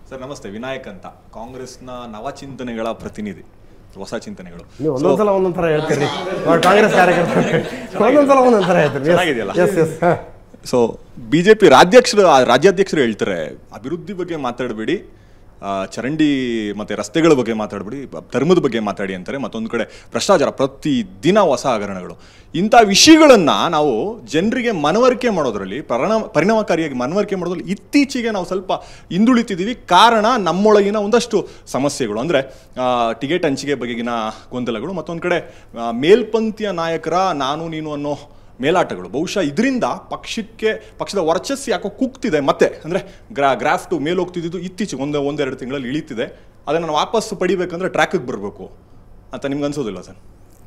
Sir ನಮಸ್ತೆ ವಿನಾಯಕ್ ಅಂತ ಕಾಂಗ್ರೆಸ್ನ ನವಚಿಂತನೆಗಳ ಪ್ರತಿನಿಧಿ ಹೊಸ ಚಿಂತನೆಗಳು ನೀವು ಒಂದೊಂದ್ಸಲ ಒಂದೊಂದ್ ಥರ ಹೇಳ್ತೀರಿ ಅವ್ರು ಕಾಂಗ್ರೆಸ್ ಕಾರ್ಯಕರ್ತರು ಒಂದೊಂದ್ಸಲ ಒಂದೊಂದ್ ಥರ ಹೇಳ್ತೀರಿ ಚೆನ್ನಾಗಿದೆಯಲ್ಲ? ಎಸ್ ಎಸ್ ಸೊ ಬಿಜೆಪಿ ರಾಜ್ಯಾಧ್ಯಕ್ಷರು ಆ ರಾಜ್ಯಾಧ್ಯಕ್ಷರು ಹೇಳ್ತಾರೆ ಅಭಿವೃದ್ಧಿ ಬಗ್ಗೆ ಮಾತಾಡಬೇಡಿ ಆ, ಚರಂಡಿ ಮತ್ತೆ ರಸ್ತೆಗಳ ಬಗ್ಗೆ ಮಾತಾಡಬೇಡಿ ಧರ್ಮದ ಬಗ್ಗೆ ಮಾತಾಡಿ ಅಂತಾರೆ ಮತ್ತೊಂದು ಕಡೆ ಭ್ರಷ್ಟಾಚಾರ ಪ್ರತಿ ದಿನ ಹೊಸ ಹಗರಣಗಳು ಇಂಥ ವಿಷಯಗಳನ್ನ ನಾವು ಜನರಿಗೆ ಮನವರಿಕೆ ಮಾಡೋದ್ರಲ್ಲಿ ಪರಿಣಾಮ ಪರಿಣಾಮಕಾರಿಯಾಗಿ ಮನವರಿಕೆ ಮಾಡೋದ್ರಲ್ಲಿ ಇತ್ತೀಚೆಗೆ ನಾವು ಸ್ವಲ್ಪ ಹಿಂದುಳಿತಿದ್ದೀವಿ ಕಾರಣ ನಮ್ಮೊಳಗಿನ ಒಂದಷ್ಟು ಸಮಸ್ಯೆಗಳು ಅಂದರೆ ಟಿಕೆಟ್ ಹಂಚಿಕೆ ಬಗೆಗಿನ ಗೊಂದಲಗಳು ಮತ್ತೊಂದು ಕಡೆ ಆ, ಮೇಲ್ಪಂಕ್ತಿಯ ನಾಯಕರ ನಾನು ನೀನು ಅನ್ನೋ ಮೇಲಾಟಗಳು ಬಹುಶಃ ಇದರಿಂದ ಪಕ್ಷಕ್ಕೆ ಪಕ್ಷದ ವರ್ಚಸ್ಸು ಯಾಕೋ ಕುಗ್ತಿದೆ ಮತ್ತೆ ಅಂದರೆ ಗ್ರಾ ಗ್ರಾಫ್ ಟು ಮೇಲೆ ಹೋಗ್ತಿದ್ದು ಇತ್ತೀಚೆಗೆ ಒಂದು ಒಂದೆರಡು ತಿಂಗಳಲ್ಲಿ ಇಳಿತಿದೆ ಅದನ್ನು ನಾವು ವಾಪಸ್ ಪಡಿಬೇಕಂದ್ರೆ ಟ್ರ್ಯಾಕಿಗೆ ಬರಬೇಕು ಅಂತ ನಿಮ್ಗೆ ಅನ್ಸೋದಿಲ್ಲ ಸರ್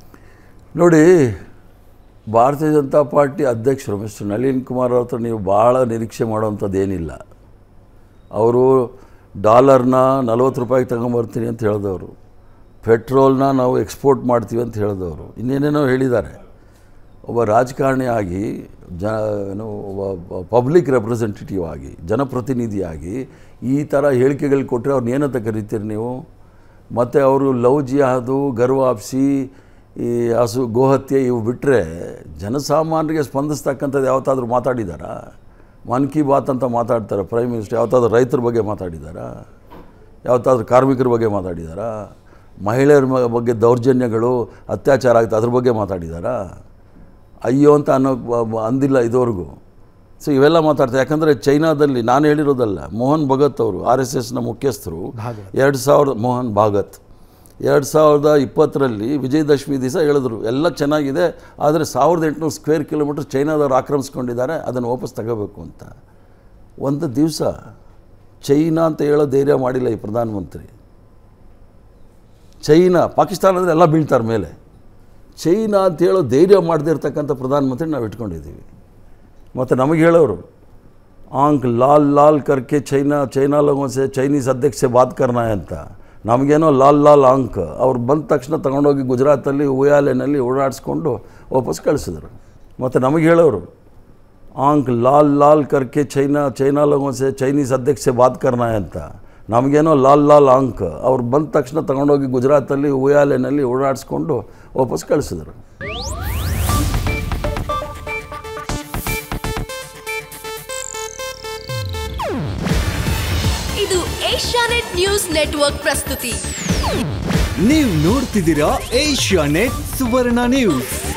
ನೋಡಿ ಭಾರತೀಯ ಜನತಾ ಪಾರ್ಟಿ ಅಧ್ಯಕ್ಷರು ಮಿಸ್ಟರ್ ನಳಿನ್ ಕುಮಾರ್ ಅವ್ರ ಹತ್ರ ನೀವು ಭಾಳ ನಿರೀಕ್ಷೆ ಮಾಡುವಂಥದ್ದು ಏನಿಲ್ಲ ಅವರು ಡಾಲರ್ನ ನಲ್ವತ್ತು ರೂಪಾಯಿಗೆ ತಗೊಂಬರ್ತೀನಿ ಅಂತ ಹೇಳಿದವರು ಪೆಟ್ರೋಲ್ನ ನಾವು ಎಕ್ಸ್ಪೋರ್ಟ್ ಮಾಡ್ತೀವಿ ಅಂತ ಹೇಳಿದವರು ಇನ್ನೇನೇನೋ ಹೇಳಿದ್ದಾರೆ ಒಬ್ಬ ರಾಜಕಾರಣಿ ಆಗಿ ಜ ಏನು ಒಬ್ಬ ಪಬ್ಲಿಕ್ ರೆಪ್ರೆಸೆಂಟೇಟಿವ್ ಆಗಿ ಜನಪ್ರತಿನಿಧಿಯಾಗಿ ಈ ಥರ ಹೇಳಿಕೆಗಳು ಕೊಟ್ಟರೆ ಅವ್ರನ್ನ ಏನಂತ ಕರಿತೀರಿ ನೀವು ಮತ್ತು ಅವರು ಲವ್ ಜಿಹಾದು ಗರ್ವಾಪ್ಸಿ ಈ ಹಸು ಗೋಹತ್ಯೆ ಇವು ಬಿಟ್ಟರೆ ಜನಸಾಮಾನ್ಯರಿಗೆ ಸ್ಪಂದಿಸ್ತಕ್ಕಂಥದ್ದು ಯಾವತ್ತಾದರೂ ಮಾತಾಡಿದಾರಾ ಮನ್ ಕಿ ಬಾತ್ ಅಂತ ಮಾತಾಡ್ತಾರೆ ಪ್ರೈಮ್ ಮಿನಿಸ್ಟರ್ ಯಾವತ್ತಾದ್ರೂ ರೈತರ ಬಗ್ಗೆ ಮಾತಾಡಿದಾರಾ ಯಾವತ್ತಾದ್ರೂ ಕಾರ್ಮಿಕರ ಬಗ್ಗೆ ಮಾತಾಡಿದಾರಾ ಮಹಿಳೆಯರ ಮ- ಬಗ್ಗೆ ದೌರ್ಜನ್ಯಗಳು ಅತ್ಯಾಚಾರ ಆಗುತ್ತೆ ಅದ್ರ ಬಗ್ಗೆ ಮಾತಾಡಿದಾರಾ ಅಯ್ಯೋ ಅಂತ ಅನ್ನೋ ಬ- ಬ- ಅಂದಿಲ್ಲ ಇದುವರೆಗೂ ಸೊ ಇವೆಲ್ಲ ಮಾತಾಡ್ತಾರೆ ಯಾಕಂದರೆ ಚೈನಾದಲ್ಲಿ ನಾನು ಹೇಳಿರೋದಲ್ಲ ಮೋಹನ್ ಭಗತ್ ಅವರು ಆರ್ ಎಸ್ ಎಸ್ನ ಮುಖ್ಯಸ್ಥರು ಎರಡು ಸಾವಿರದ ಮೋಹನ್ ಭಾಗತ್ ಎರಡು ಸಾವಿರದ ಇಪ್ಪತ್ತರಲ್ಲಿ ವಿಜಯದಶಮಿ ದಿವಸ ಹೇಳಿದ್ರು ಎಲ್ಲ ಚೆನ್ನಾಗಿದೆ ಆದರೆ ಸಾವಿರದ ಎಂಟುನೂರು ಸ್ಕ್ವೇರ್ ಕಿಲೋಮೀಟರ್ ಚೈನಾದವ್ರು ಆಕ್ರಮಿಸ್ಕೊಂಡಿದ್ದಾರೆ ಅದನ್ನು ವಾಪಸ್ ತಗೋಬೇಕು ಅಂತ ಒಂದು ದಿವಸ ಚೈನಾ ಅಂತ ಹೇಳೋ ಧೈರ್ಯ ಮಾಡಿಲ್ಲ ಈ ಪ್ರಧಾನಮಂತ್ರಿ ಚೈನಾ ಪಾಕಿಸ್ತಾನ ಅಂದರೆ ಎಲ್ಲ ಬೀಳ್ತಾರೆ ಮೇಲೆ ಚೈನಾ ಅಂತ ಹೇಳೋ ಧೈರ್ಯ ಮಾಡದೇ ಇರ್ತಕ್ಕಂಥ ಪ್ರಧಾನಮಂತ್ರಿ ನಾವು ಇಟ್ಕೊಂಡಿದ್ದೀವಿ ಮತ್ತು ನಮಗೆ ಹೇಳೋರು ಆಂಕ್ ಲಾಲ್ ಲಾಲ್ ಕರ್ಕೆ ಚೈನಾ ಚೈನಾ ಲೋಗೋ ಸೆ ಚೈನೀಸ್ ಅಧ್ಯಕ್ಷ ಬಾತ್ ಕರ್ನಾ ಅಂತ ನಮಗೇನೋ ಲಾಲ್ ಲಾಲ್ ಆಂಕ್ ಅವ್ರು ಬಂದ ತಕ್ಷಣ ತಗೊಂಡೋಗಿ ಗುಜರಾತಲ್ಲಿ ಉಯಾಲೆನಲ್ಲಿ ಓಡಾಡಿಸ್ಕೊಂಡು ವಾಪಸ್ ಕಳಿಸಿದ್ರು ಮತ್ತು ನಮಗೆ ಹೇಳೋರು ಆಂಕ್ ಲಾಲ್ ಲಾಲ್ ಕರ್ಕೆ ಚೈನಾ ಚೈನಾ ಲೋಗೋ ಸೆ ಚೈನೀಸ್ ಅಧ್ಯಕ್ಷ ಬಾತ್ ಕರ್ನಾ ಅಂತ ನಮಗೇನೋ ಲಾಲ್ ಲಾಲ್ ಆಂಕ್ ಅವ್ರು ಬಂದ ತಕ್ಷಣ ತಗೊಂಡೋಗಿ ಗುಜರಾತಲ್ಲಿ ಉಯಾಲೆನಲ್ಲಿ ಓಡಾಡಿಸ್ಕೊಂಡು ವಾಪಸ್ ಕಳಿಸಿದ್ರು ಇದು ಏಷ್ಯಾನೆಟ್ ನ್ಯೂಸ್ ನೆಟ್ವರ್ಕ್ ಪ್ರಸ್ತುತಿ ನೀವು ನೋಡ್ತಿದ್ದೀರಾ ಏಷ್ಯಾ ನೆಟ್ ಸುವರ್ಣ ನ್ಯೂಸ್